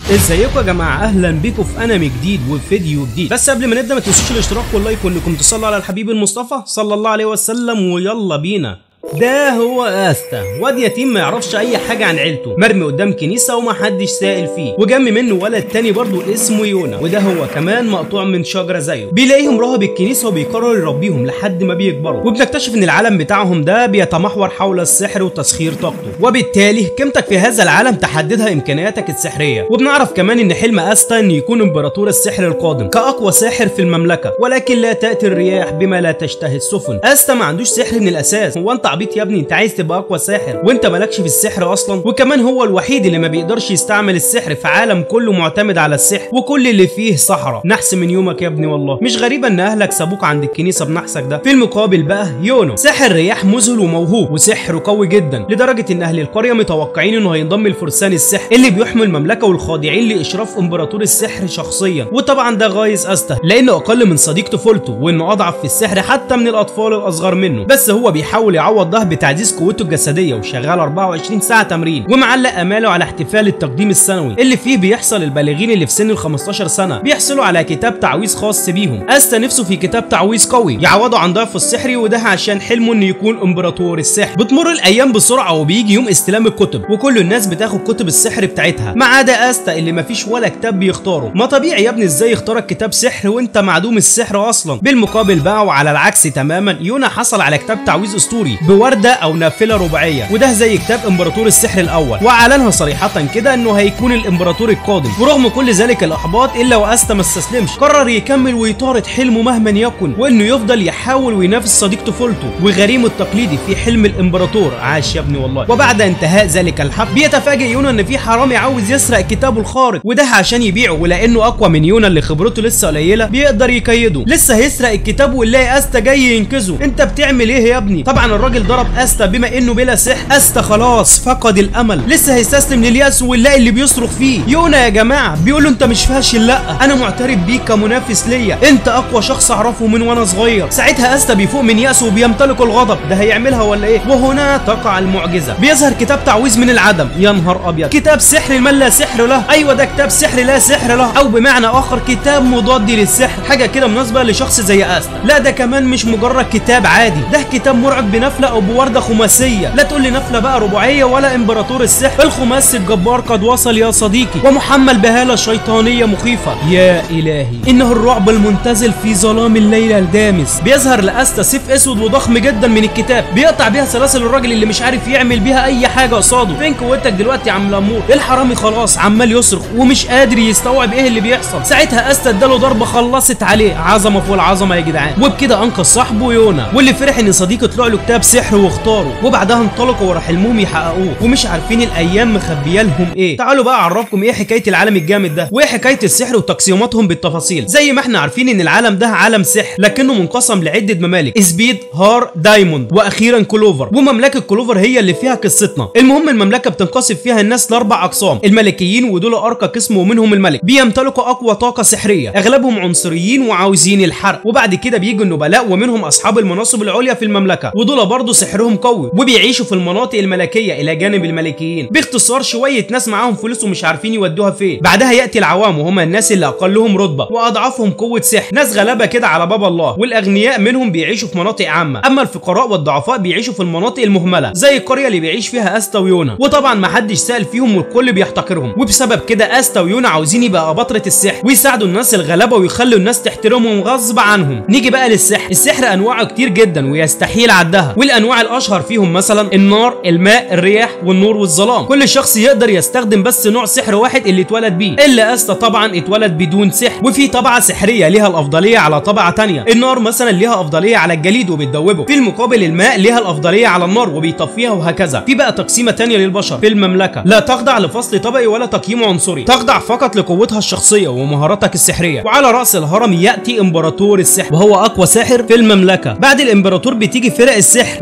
ازيكم يا جماعه اهلا بيكم في انمي جديد وفيديو جديد بس قبل ما نبدا ما تنسوش الاشتراك واللايك وانكم تصلوا على الحبيب المصطفى صلى الله عليه وسلم ويلا بينا ده هو استا واد يتيم ما يعرفش اي حاجه عن عيلته مرمي قدام كنيسه ومحدش سائل فيه وجنب منه ولد تاني برضه اسمه يونا وده هو كمان مقطوع من شجره زيه بيلاقيهم راهب الكنيسه وبيقرر يربيهم لحد ما بيكبروا وبنكتشف ان العالم بتاعهم ده بيتمحور حول السحر وتسخير طاقته وبالتالي قيمتك في هذا العالم تحددها امكانياتك السحريه وبنعرف كمان ان حلم استا ان يكون امبراطور السحر القادم كاقوى ساحر في المملكه ولكن لا تاتي الرياح بما لا تشتهي السفن استا ما عندوش سحر من الاساس هو انت عبيط يا ابني انت عايز تبقى اقوى ساحر وانت مالكش في السحر اصلا وكمان هو الوحيد اللي ما بيقدرش يستعمل السحر في عالم كله معتمد على السحر وكل اللي فيه صحراء نحس من يومك يا ابني والله مش غريبه ان اهلك سابوك عند الكنيسه بنحسك ده في المقابل بقى يونو ساحر رياح مذهل وموهوب وسحره قوي جدا لدرجه ان اهل القريه متوقعين انه هينضم لفرسان السحر اللي بيحموا المملكه والخاضعين لاشراف امبراطور السحر شخصيا وطبعا ده غايز استا لانه اقل من صديق طفولته وانه اضعف في السحر حتى من الاطفال الاصغر منه بس هو بيحاول يعوض ده بتعزيز قوته الجسديه وشغال 24 ساعه تمرين ومعلق اماله على احتفال التقديم السنوي اللي فيه بيحصل البالغين اللي في سن ال 15 سنه بيحصلوا على كتاب تعويذ خاص بيهم استا نفسه في كتاب تعويذ قوي يعوضه عن ضعفه السحري وده عشان حلمه انه يكون امبراطور السحر بتمر الايام بسرعه وبيجي يوم استلام الكتب وكل الناس بتاخد كتب السحر بتاعتها ما عدا استا اللي مفيش ولا كتاب بيختاره ما طبيعي يا ابني ازاي يختارك كتاب سحر وانت معدوم السحر اصلا بالمقابل بقى وعلى العكس تماما يونا حصل على كتاب تعويذ اسطوري بورده او نافله رباعيه وده زي كتاب امبراطور السحر الاول واعلنها صريحه كده انه هيكون الامبراطور القادم ورغم كل ذلك الاحباط الا واستا ما استسلمش قرر يكمل ويطارد حلمه مهما يكن وانه يفضل يحاول وينافس صديق طفولته وغريمه التقليدي في حلم الامبراطور عاش يا ابني والله وبعد انتهاء ذلك الحفل بيتفاجئ يونا ان في حرامي عاوز يسرق كتابه الخارق وده عشان يبيعه ولانه اقوى من يونا اللي خبرته لسه قليله بيقدر يكيده لسه هيسرق الكتاب ويلاقي استا جاي ينقذه انت بتعمل ايه يا ابني طبعا الراجل ضرب استا بما انه بلا سحر استا خلاص فقد الامل لسه هيستسلم للياس ويلاقي اللي بيصرخ فيه يونا يا جماعه بيقول له انت مش فاشل لا انا معترف بيك كمنافس ليا انت اقوى شخص اعرفه من وانا صغير ساعتها استا بيفوق من ياسه وبيمتلك الغضب ده هيعملها ولا ايه وهنا تقع المعجزه بيظهر كتاب تعويذ من العدم يا نهار ابيض كتاب سحر من لا سحر له ايوه ده كتاب سحر لا سحر له او بمعنى اخر كتاب مضاد للسحر حاجه كده مناسبه لشخص زي استا لا ده كمان مش مجرد كتاب عادي ده كتاب مرعب بنفله او بورده خماسيه لا تقول لي نفله بقى رباعيه ولا امبراطور السحر الخماسي الجبار قد وصل يا صديقي ومحمل بهاله شيطانيه مخيفه يا الهي انه الرعب المنتزل في ظلام الليل الدامس بيظهر لاستا سيف اسود وضخم جدا من الكتاب بيقطع بيها سلاسل الراجل اللي مش عارف يعمل بيها اي حاجه قصاده فين قوتك دلوقتي يا عم لامور الحرامي خلاص عمال يصرخ ومش قادر يستوعب ايه اللي بيحصل ساعتها استا اداله ضربه خلصت عليه عظمه فوق العظمه يا جدعان وبكده انقذ صاحبه يونا واللي فرح ان صديقه طلع له كتاب سحر واختاره وبعدها انطلقوا ورا حلمهم يحققوه ومش عارفين الايام مخبيه لهم ايه تعالوا بقى اعرفكم ايه حكايه العالم الجامد ده وايه حكايه السحر وتقسيماتهم بالتفاصيل زي ما احنا عارفين ان العالم ده عالم سحر لكنه منقسم لعده ممالك سبيد هار دايموند واخيرا كلوفر ومملكه كلوفر هي اللي فيها قصتنا المهم المملكه بتنقسم فيها الناس لاربع اقسام الملكيين ودول ارقى قسم ومنهم الملك بيمتلكوا اقوى طاقه سحريه اغلبهم عنصريين وعاوزين الحرق وبعد كده بيجوا النبلاء ومنهم اصحاب المناصب العليا في المملكه ودول برضه سحرهم قوي وبيعيشوا في المناطق الملكيه الى جانب الملكيين باختصار شويه ناس معاهم فلوس ومش عارفين يودوها فين بعدها ياتي العوام وهم الناس اللي اقلهم رتبه واضعافهم قوه سحر ناس غلابه كده على باب الله والاغنياء منهم بيعيشوا في مناطق عامه اما الفقراء والضعفاء بيعيشوا في المناطق المهمله زي القريه اللي بيعيش فيها استا ويونا وطبعا ما حدش سال فيهم والكل بيحتقرهم وبسبب كده استا ويونا عاوزين يبقى اباطره السحر ويساعدوا الناس الغلابه ويخلوا الناس تحترمهم غصب عنهم نيجي بقى للسحر السحر انواعه كتير جدا ويستحيل عدها والانواع الاشهر فيهم مثلا النار الماء الرياح والنور والظلام كل شخص يقدر يستخدم بس نوع سحر واحد اللي اتولد بيه الا استا طبعا اتولد بدون سحر وفي طبعه سحريه ليها الافضليه على طبعه تانية النار مثلا ليها افضليه على الجليد وبتدوبه في المقابل الماء ليها الافضليه على النار وبيطفيها وهكذا في بقى تقسيمه تانية للبشر في المملكه لا تخضع لفصل طبقي ولا تقييم عنصري تخضع فقط لقوتها الشخصيه ومهاراتك السحريه وعلى راس الهرم ياتي امبراطور السحر وهو اقوى ساحر في المملكه بعد الامبراطور بتيجي فرق السحر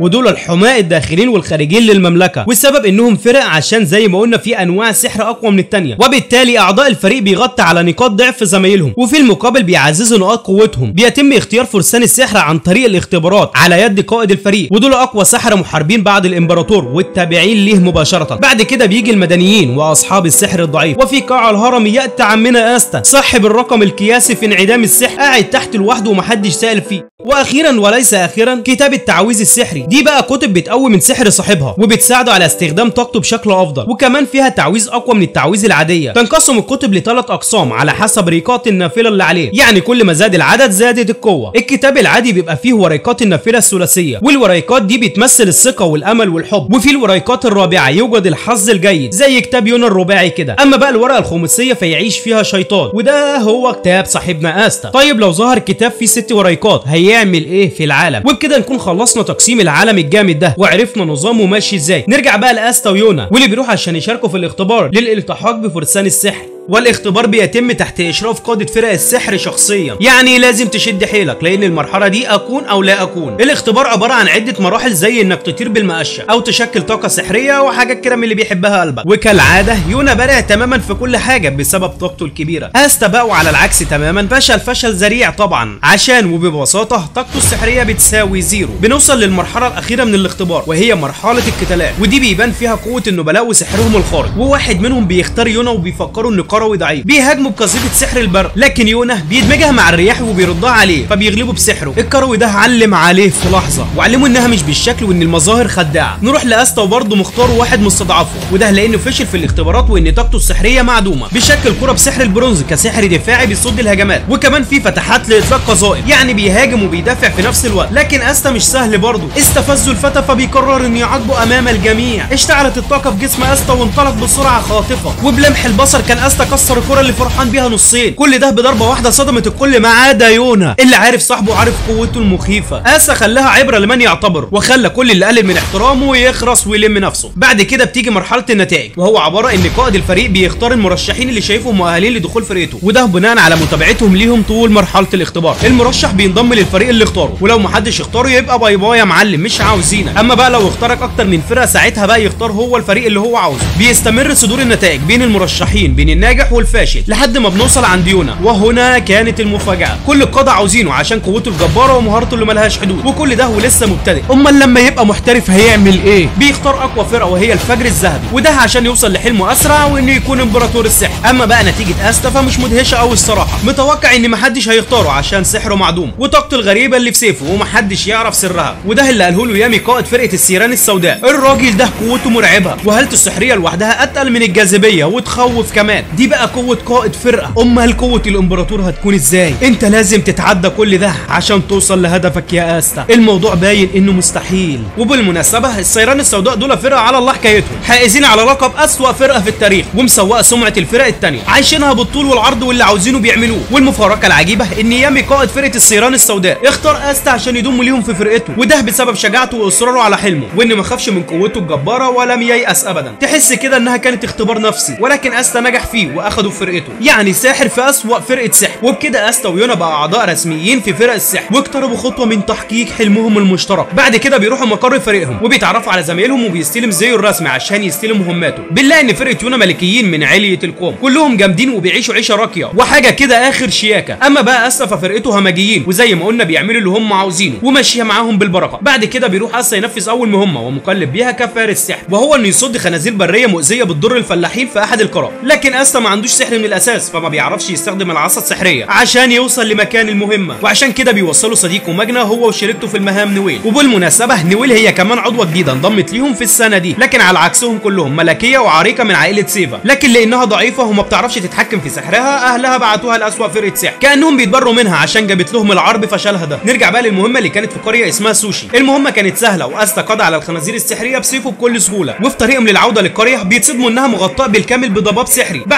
ودول الحماة الداخلين والخارجين للمملكه والسبب انهم فرق عشان زي ما قلنا في انواع سحر اقوى من التانية وبالتالي اعضاء الفريق بيغطي على نقاط ضعف زمايلهم وفي المقابل بيعززوا نقاط قوتهم بيتم اختيار فرسان السحر عن طريق الاختبارات على يد قائد الفريق ودول اقوى سحرة محاربين بعد الامبراطور والتابعين ليه مباشره بعد كده بيجي المدنيين واصحاب السحر الضعيف وفي قاع الهرم ياتي عمنا استا صاحب الرقم القياسي في انعدام السحر قاعد تحت لوحده ومحدش سال فيه واخيرا وليس اخيرا كتاب التعويذ السحري دي بقى كتب بتقوي من سحر صاحبها وبتساعده على استخدام طاقته بشكل افضل وكمان فيها تعويذ اقوى من التعويذ العاديه تنقسم الكتب لثلاث اقسام على حسب ريقات النافله اللي عليه يعني كل ما زاد العدد زادت القوه الكتاب العادي بيبقى فيه وريقات النافله الثلاثيه والوريقات دي بتمثل الثقه والامل والحب وفي الوريقات الرابعه يوجد الحظ الجيد زي كتاب يونا الرباعي كده اما بقى الورقه الخماسيه فيعيش فيها شيطان وده هو كتاب صاحبنا استا طيب لو ظهر كتاب فيه ست وريقات هيعمل ايه في العالم وبكده نكون خلصنا تقسيم العالم الجامد ده وعرفنا نظامه ماشي ازاي نرجع بقى لاستا ويونا واللي بيروح عشان يشاركوا في الاختبار للالتحاق بفرسان السحر والاختبار بيتم تحت اشراف قاده فرق السحر شخصيا يعني لازم تشد حيلك لان المرحله دي اكون او لا اكون الاختبار عباره عن عده مراحل زي انك تطير بالمقشه او تشكل طاقه سحريه وحاجات كده من اللي بيحبها قلبك وكالعاده يونا بارع تماما في كل حاجه بسبب طاقته الكبيره استا بقى وعلى العكس تماما فشل فشل ذريع طبعا عشان وببساطه طاقته السحريه بتساوي زيرو بنوصل للمرحله الاخيره من الاختبار وهي مرحله القتالات ودي بيبان فيها قوه النبلاء وسحرهم الخارق وواحد منهم بيختار يونا وبيفكروا ان كروي ضعيف بيهاجموا بقصيده سحر البرق لكن يونا بيدمجها مع الرياح وبيردها عليه فبيغلبوا بسحره الكروي ده علم عليه في لحظه وعلمه انها مش بالشكل وان المظاهر خداعه نروح لاستا وبرضه مختار واحد مستضعفه وده لانه فشل في الاختبارات وان طاقته السحريه معدومه بيشكل كره بسحر البرونز كسحر دفاعي بيصد الهجمات وكمان في فتحات لاطلاق قذائف يعني بيهاجم وبيدافع في نفس الوقت لكن استا مش سهل برضه استفزوا الفتى فبيقرر ان يعاقبه امام الجميع اشتعلت الطاقه في جسم استا وانطلق بسرعه خاطفه وبلمح البصر كان استا كسر الكره اللي فرحان بيها نصين كل ده بضربه واحده صدمت الكل ما عدا يونا اللي عارف صاحبه وعارف قوته المخيفه اسا خلاها عبره لمن يعتبر وخلى كل اللي قلل من احترامه يخرس ويلم نفسه بعد كده بتيجي مرحله النتائج وهو عباره ان قائد الفريق بيختار المرشحين اللي شايفهم مؤهلين لدخول فرقته وده بناء على متابعتهم ليهم طول مرحله الاختبار المرشح بينضم للفريق اللي اختاره ولو محدش اختاره يبقى باي باي يا معلم مش عاوزينك اما بقى لو اختارك اكتر من فرقه ساعتها بقى يختار هو الفريق اللي هو عاوزه بيستمر صدور النتائج بين المرشحين بين الناجح والفاشل لحد ما بنوصل عند يونا وهنا كانت المفاجاه كل القاده عاوزينه عشان قوته الجباره ومهارته اللي ملهاش حدود وكل ده ولسه مبتدئ امال لما يبقى محترف هيعمل ايه بيختار اقوى فرقه وهي الفجر الذهبي وده عشان يوصل لحلمه اسرع وانه يكون امبراطور السحر اما بقى نتيجه استا فمش مدهشه قوي الصراحه متوقع ان محدش هيختاره عشان سحره معدوم وطاقته الغريبه اللي في سيفه ومحدش يعرف سرها وده اللي قاله له يامي قائد فرقه السيران السوداء الراجل ده قوته مرعبه وهالته السحريه لوحدها اتقل من الجاذبيه وتخوف كمان دي بقى قوه قائد فرقه امال قوه الامبراطور هتكون ازاي انت لازم تتعدى كل ده عشان توصل لهدفك يا استا الموضوع باين انه مستحيل وبالمناسبه السيران السوداء دول فرقه على الله حكايتهم حائزين على لقب اسوا فرقه في التاريخ ومسوقه سمعه الفرق التانية عايشينها بالطول والعرض واللي عاوزينه بيعملوه والمفارقه العجيبه ان يامي قائد فرقه السيران السوداء اختار استا عشان يضم ليهم في فرقته وده بسبب شجاعته واصراره على حلمه وان ما خافش من قوته الجباره ولم ييأس ابدا تحس كده انها كانت اختبار نفسي ولكن استا نجح فيه واخده في فرقته يعني ساحر في اسوأ فرقه سحر وبكده استا ويونا بقى اعضاء رسميين في فرق السحر واقتربوا خطوه من تحقيق حلمهم المشترك بعد كده بيروحوا مقر فريقهم وبيتعرفوا على زمايلهم وبيستلم زيه الرسمي عشان يستلم مهماته بالله ان فرقه يونا ملكيين من عليه القوم كلهم جامدين وبيعيشوا عيشه راقيه وحاجه كده اخر شياكه اما بقى استا ففرقته همجيين وزي ما قلنا بيعملوا اللي هم عاوزينه وماشيه معاهم بالبركه بعد كده بيروح استا ينفذ اول مهمه ومكلف بيها كفارس سحر وهو انه يصد خنازير بريه مؤذيه بتضر الفلاحين في احد القرى لكن استا ما عندوش سحر من الاساس فما بيعرفش يستخدم العصا السحريه عشان يوصل لمكان المهمه وعشان كده بيوصلوا صديقه ماجنا هو وشريكته في المهام نويل وبالمناسبه نويل هي كمان عضوه جديده انضمت ليهم في السنه دي لكن على عكسهم كلهم ملكيه وعريقه من عائله سيفا لكن لانها ضعيفه وما بتعرفش تتحكم في سحرها اهلها بعتوها لاسوا فرقه سحر كانهم بيتبروا منها عشان جابت لهم العار بفشلها ده نرجع بقى للمهمه اللي كانت في قريه اسمها سوشي المهمه كانت سهله واستا قضى على الخنازير السحريه بسيفه بكل سهوله وفي طريقهم للعوده للقريه بيتصدموا انها مغطاه بالكامل بضباب سحري بعد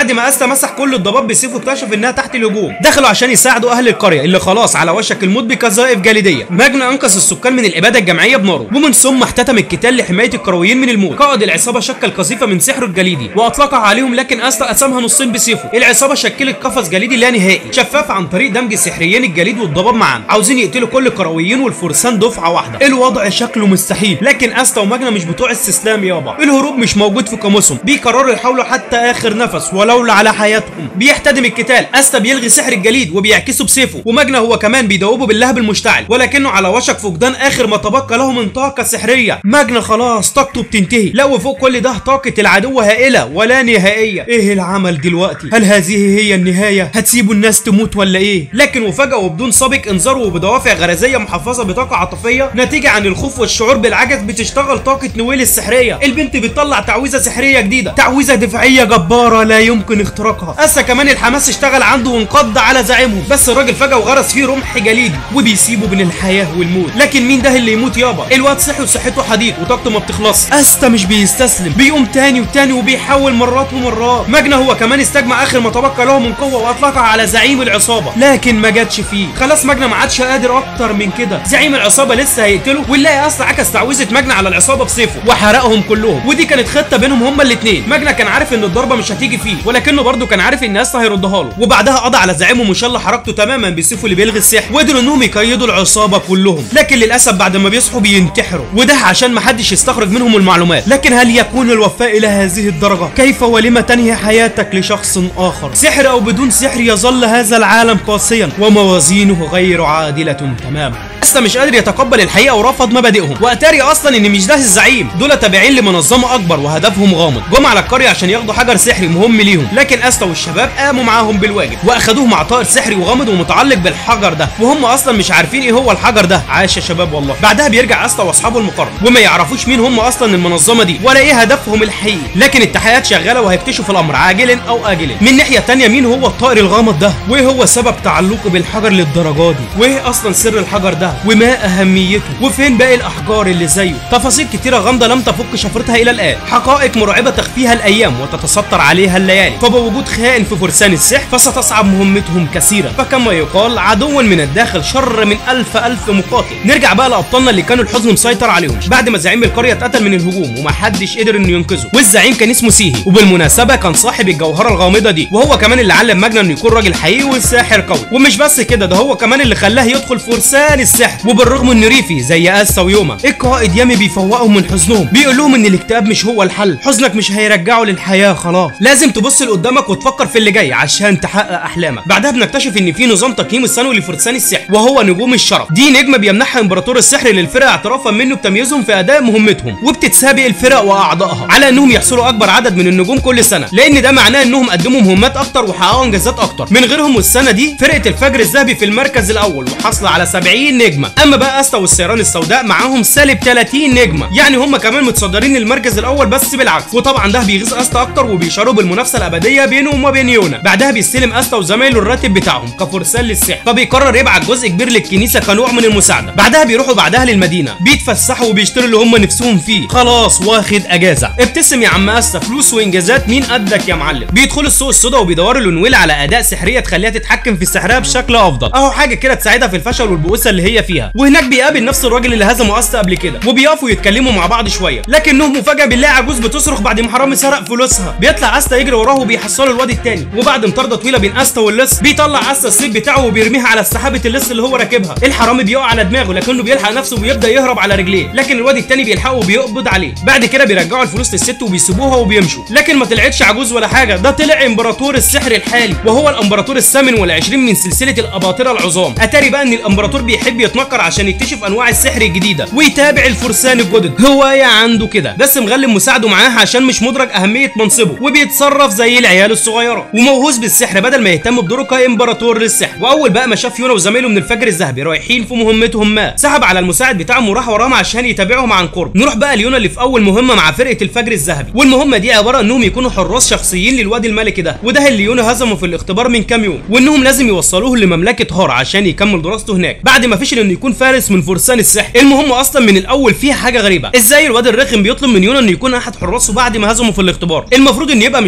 بعد ما استا مسح كل الضباب بسيفه اكتشف انها تحت الهجوم دخلوا عشان يساعدوا اهل القريه اللي خلاص على وشك الموت بقذائف جليديه ماجنا انقذ السكان من الاباده الجماعيه بناره ومن ثم احتتم القتال لحمايه الكرويين من الموت قائد العصابه شكل قذيفه من سحره الجليدي واطلقها عليهم لكن استا قسمها نصين بسيفه العصابه شكلت قفص جليدي لا نهائي شفاف عن طريق دمج سحريين الجليد والضباب معا عاوزين يقتلوا كل الكرويين والفرسان دفعه واحده الوضع شكله مستحيل لكن استا وماجنا مش بتوع استسلام يابا الهروب مش موجود في قاموسهم بيقرروا يحاولوا حتى اخر نفس ولولا على حياتهم بيحتدم القتال استا بيلغي سحر الجليد وبيعكسه بسيفه وماجنا هو كمان بيدوبه باللهب المشتعل ولكنه على وشك فقدان اخر ما تبقى له من طاقه سحريه ماجنا خلاص طاقته بتنتهي لا وفوق كل ده طاقه العدو هائله ولا نهائيه ايه العمل دلوقتي هل هذه هي النهايه هتسيبوا الناس تموت ولا ايه لكن وفجاه وبدون سابق انذار وبدوافع غريزيه محفظه بطاقه عاطفيه نتيجه عن الخوف والشعور بالعجز بتشتغل طاقه نويل السحريه البنت بتطلع تعويذه سحريه جديده تعويذه دفاعيه جباره لا يمكن اختراقها اسا كمان الحماس اشتغل عنده وانقض على زعيمهم بس الراجل فجاه وغرس فيه رمح جليدي وبيسيبه بين الحياه والموت لكن مين ده اللي يموت يابا الواد صحي وصحته حديد وطاقته ما بتخلص استا مش بيستسلم بيقوم تاني وتاني وبيحاول مرات ومرات ماجنا هو كمان استجمع اخر ما تبقى له من قوه واطلقها على زعيم العصابه لكن ما جاتش فيه خلاص ماجنا ما عادش قادر اكتر من كده زعيم العصابه لسه هيقتله ونلاقي اصلا عكس تعويذه ماجنا على العصابه بسيفه وحرقهم كلهم ودي كانت خطه بينهم هما الاثنين ماجنا كان عارف ان الضربه مش هتيجي فيه ولكنه برضه كان عارف ان استا هيردها له وبعدها قضى على زعيمهم وشل حركته تماما بسيفه اللي بيلغي السحر وقدروا انهم يقيدوا العصابه كلهم لكن للاسف بعد ما بيصحوا بينتحروا وده عشان ما حدش يستخرج منهم المعلومات لكن هل يكون الوفاء الى هذه الدرجه كيف ولم تنهي حياتك لشخص اخر سحر او بدون سحر يظل هذا العالم قاسيا وموازينه غير عادله تماما استا مش قادر يتقبل الحقيقه ورفض مبادئهم واتاري اصلا ان مش ده الزعيم دول تابعين لمنظمه اكبر وهدفهم غامض جم على القريه عشان ياخدوا حجر سحري مهم ليهم لكن استا والشباب قاموا معاهم بالواجب واخدوه مع طائر سحري وغامض ومتعلق بالحجر ده وهم اصلا مش عارفين ايه هو الحجر ده عاش يا شباب والله بعدها بيرجع استا واصحابه المقرب وما يعرفوش مين هم اصلا المنظمه دي ولا ايه هدفهم الحقيقي لكن التحقيقات شغاله وهيكتشفوا الامر عاجلا او اجلا من ناحيه تانية مين هو الطائر الغامض ده وايه هو سبب تعلقه بالحجر للدرجه دي وايه اصلا سر الحجر ده وما اهميته وفين باقي الاحجار اللي زيه تفاصيل كتيره غامضه لم تفك شفرتها الى الان حقائق مرعبه تخفيها الايام وتتستر عليها الليالي فبوجود خائن في فرسان السحر فستصعب مهمتهم كثيرا فكما يقال عدو من الداخل شر من الف الف مقاتل نرجع بقى لابطالنا اللي كانوا الحزن مسيطر عليهم بعد ما زعيم القريه اتقتل من الهجوم ومحدش قدر انه ينقذه والزعيم كان اسمه سيهي وبالمناسبه كان صاحب الجوهره الغامضه دي وهو كمان اللي علم ماجنا انه يكون راجل حقيقي وساحر قوي ومش بس كده ده هو كمان اللي خلاه يدخل فرسان السحر وبالرغم انه ريفي زي اسا ويوما القائد يامي بيفوقهم من حزنهم بيقول لهم ان الاكتئاب مش هو الحل حزنك مش هيرجعه للحياه خلاص لازم تبص لقدامك وتفكر في اللي جاي عشان تحقق احلامك بعدها بنكتشف ان في نظام تقييم السنوي لفرسان السحر وهو نجوم الشرف دي نجمه بيمنحها امبراطور السحر للفرق اعترافا منه بتمييزهم في اداء مهمتهم وبتتسابق الفرق واعضائها على انهم يحصلوا اكبر عدد من النجوم كل سنه لان ده معناه انهم قدموا مهمات اكتر وحققوا انجازات اكتر من غيرهم والسنه دي فرقه الفجر الذهبي في المركز الاول وحاصله على 70 نجمه اما بقى استا والسيران السوداء معاهم سالب 30 نجمه يعني هم كمان متصدرين المركز الاول بس بالعكس وطبعا ده بيغيظ استا اكتر وبيشعروا بالمنافسه الابديه بينهم وبين يونا بعدها بيستلم استا وزمايله الراتب بتاعهم كفرسان للسحر فبيقرر يبعت جزء كبير للكنيسه كنوع من المساعده بعدها بيروحوا بعدها للمدينه بيتفسحوا وبيشتروا اللي هم نفسهم فيه خلاص واخد اجازه ابتسم يا عم استا فلوس وانجازات مين قدك يا معلم بيدخلوا السوق السودا وبيدوروا لنويل على اداء سحريه تخليها تتحكم في سحرها بشكل افضل اهو حاجه كده تساعدها في الفشل والبؤوسه اللي هي فيها وهناك بيقابل نفس الراجل اللي هزمه استا قبل كده وبيقفوا يتكلموا مع بعض شويه لكنهم مفاجاه بنلاقي عجوز بتصرخ بعد ما حرامي سرق فلوسها بيطلع استا يجري وراه وبيحصلوا الواد التاني وبعد مطارده طويله بين استا واللص بيطلع استا السيف بتاعه وبيرميها على سحابه اللص اللي هو راكبها الحرامي بيقع على دماغه لكنه بيلحق نفسه وبيبدا يهرب على رجليه لكن الواد التاني بيلحقه وبيقبض عليه بعد كده بيرجعوا الفلوس للست وبيسيبوها وبيمشوا لكن ما طلعتش عجوز ولا حاجه ده طلع امبراطور السحر الحالي وهو الامبراطور الثامن والعشرين من سلسله الاباطره العظام اتاري بقى ان الامبراطور بيحب يتنكر عشان يكتشف انواع السحر الجديده ويتابع الفرسان الجدد هوايه عنده كده بس مغلب مساعده معاه عشان مش مدرك اهميه منصبه وبيتصرف زي العيال الصغيره وموهوس بالسحر بدل ما يهتم بدوره كامبراطور للسحر واول بقى ما شاف يونا وزمايله من الفجر الذهبي رايحين في مهمتهم ما سحب على المساعد بتاعهم وراح وراهم عشان يتابعهم عن قرب نروح بقى ليونا اللي في اول مهمه مع فرقه الفجر الذهبي والمهمه دي عباره انهم يكونوا حراس شخصيين للوادي الملكي ده وده اللي يونا هزمه في الاختبار من كام يوم وانهم لازم يوصلوه لمملكه هار عشان يكمل دراسته هناك بعد ما فشل انه يكون فارس من فرسان السحر المهمه اصلا من الاول فيها حاجه غريبه ازاي الواد الرخم بيطلب من يونا انه يكون احد حراسه بعد ما هزمه في الاختبار المفروض ان يبقى مش عاوز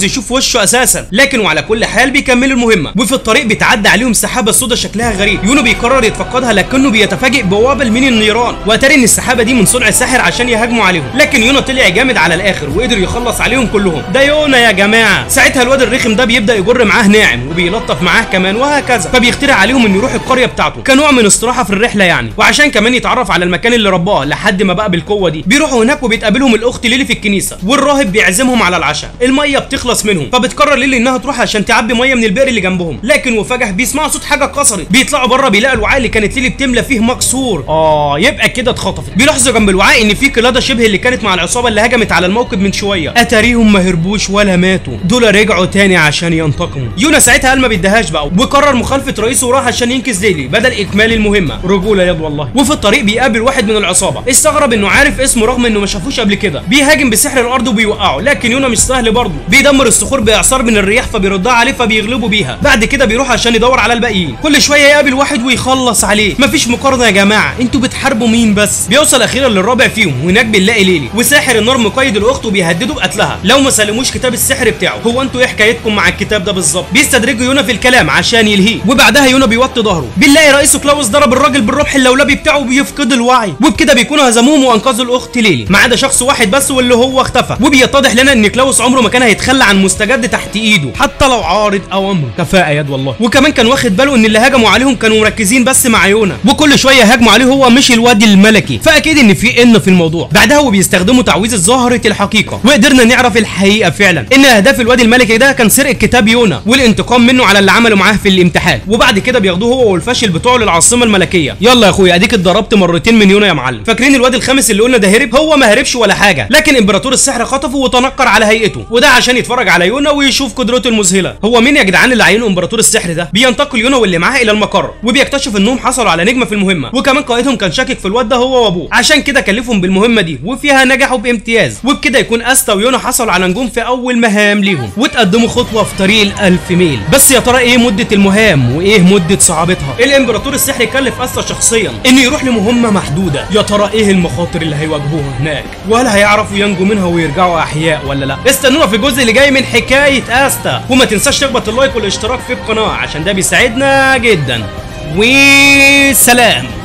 يشوف وشه اساسا لكن وعلى كل حال بيكملوا المهمه وفي الطريق بيتعدى عليهم سحابه سودا شكلها غريب يونو بيقرر يتفقدها لكنه بيتفاجئ بوابل من النيران واتاري ان السحابه دي من صنع الساحر عشان يهاجموا عليهم لكن يونا طلع جامد على الاخر وقدر يخلص عليهم كلهم ده يونا يا جماعه ساعتها الواد الرخم ده بيبدا يجر معاه ناعم وبيلطف معاه كمان وهكذا فبيخترع عليهم انه يروح القريه بتاعته كنوع من استراحه في الرحله يعني وعشان كمان يتعرف على المكان اللي رباه لحد ما بقى بالقوه دي بيروحوا هناك وبيتقابلهم الاخت ليلي في الكنيسه والراهب بيعزمهم على العشاء الميه بتخلص منهم فبتقرر ليلي انها تروح عشان تعبي ميه من البئر اللي جنبهم لكن وفجاه بيسمعوا صوت حاجه اتكسرت بيطلعوا بره بيلاقوا الوعاء اللي كانت ليلي بتملى فيه مكسور اه يبقى كده اتخطفت بيلاحظوا جنب الوعاء ان في قلاده شبه اللي كانت مع العصابه اللي هجمت على الموكب من شويه اتاريهم ما هربوش ولا ماتوا دول رجعوا تاني عشان ينتقموا يونا ساعتها قال ما بيديهاش بقى وقرر مخالفه رئيسه وراح عشان ينقذ ليلي بدل اكمال المهمه رجوله يد والله وفي الطريق بيقابل واحد من العصابه استغرب انه عارف اسمه رغم انه ما شافوش قبل كده بيهاجم بسحر الارض وبيوقعه لكن يونا مش سهل برضه بيدمر الصخور باعصار من الرياح فبيردها عليه فبيغلبوا بيها بعد كده بيروح عشان يدور على الباقيين كل شويه يقابل واحد ويخلص عليه مفيش مقارنه يا جماعه انتوا بتحاربوا مين بس بيوصل اخيرا للرابع فيهم وهناك بنلاقي ليلي وساحر النار مقيد الاخت وبيهدده بقتلها لو ما سلموش كتاب السحر بتاعه هو انتوا ايه حكايتكم مع الكتاب ده بالظبط بيستدرجوا يونا في الكلام عشان يلهيه وبعدها يونا بيوطي ظهره بنلاقي رئيسه كلاوس ضرب الراجل بالرمح اللولبي بتاعه وبيفقد الوعي وبكده بيكونوا هزموهم وانقذوا الاخت ليلي ما عدا شخص واحد بس واللي هو اختفى وبيتضح لنا ان كلاوس عمره ما كان هيتخلى عن مستجد تحت ايده حتى لو عارض او امر كفاءه يد والله وكمان كان واخد باله ان اللي هجموا عليهم كانوا مركزين بس مع يونا وكل شويه هاجموا عليه هو مش الواد الملكي فاكيد ان في ان في الموضوع بعدها هو بيستخدموا تعويذ ظاهره الحقيقه وقدرنا نعرف الحقيقه فعلا ان اهداف الواد الملكي ده كان سرقه كتاب يونا والانتقام منه على اللي عمله معاه في الامتحان وبعد كده بياخدوه هو والفاشل بتوعه للعاصمه الملكيه يلا يا اخويا اديك اتضربت مرتين من يونا يا معلم فاكرين الواد الخامس اللي قلنا ده هرب هو ما هربش ولا حاجه لكن امبراطور السحر خطفه وتنكر على هيئته وده عشان يتفرج على يونا ويشوف قدرته المذهله هو مين يا جدعان اللي عينه امبراطور السحر ده بينتقل يونا واللي معاه الى المقر وبيكتشف انهم حصلوا على نجمه في المهمه وكمان قائدهم كان شاكك في الواد ده هو وابوه عشان كده كلفهم بالمهمه دي وفيها نجحوا بامتياز وبكده يكون استا ويونا حصلوا على نجوم في اول مهام ليهم وتقدموا خطوه في طريق الالف ميل بس يا ترى ايه مده المهام وايه مده صعوبتها الامبراطور السحري كلف استا شخصيا انه يروح لمهمه محدوده يا ترى ايه المخاطر اللي هيواجهوها هناك ولا هيعرفوا ينجوا منها ويرجعوا احياء ولا لا استنونا في الجزء اللي جاي من حكايه استا وما تنساش تخبط اللايك والاشتراك في القناه عشان ده بيساعدنا جدا وسلام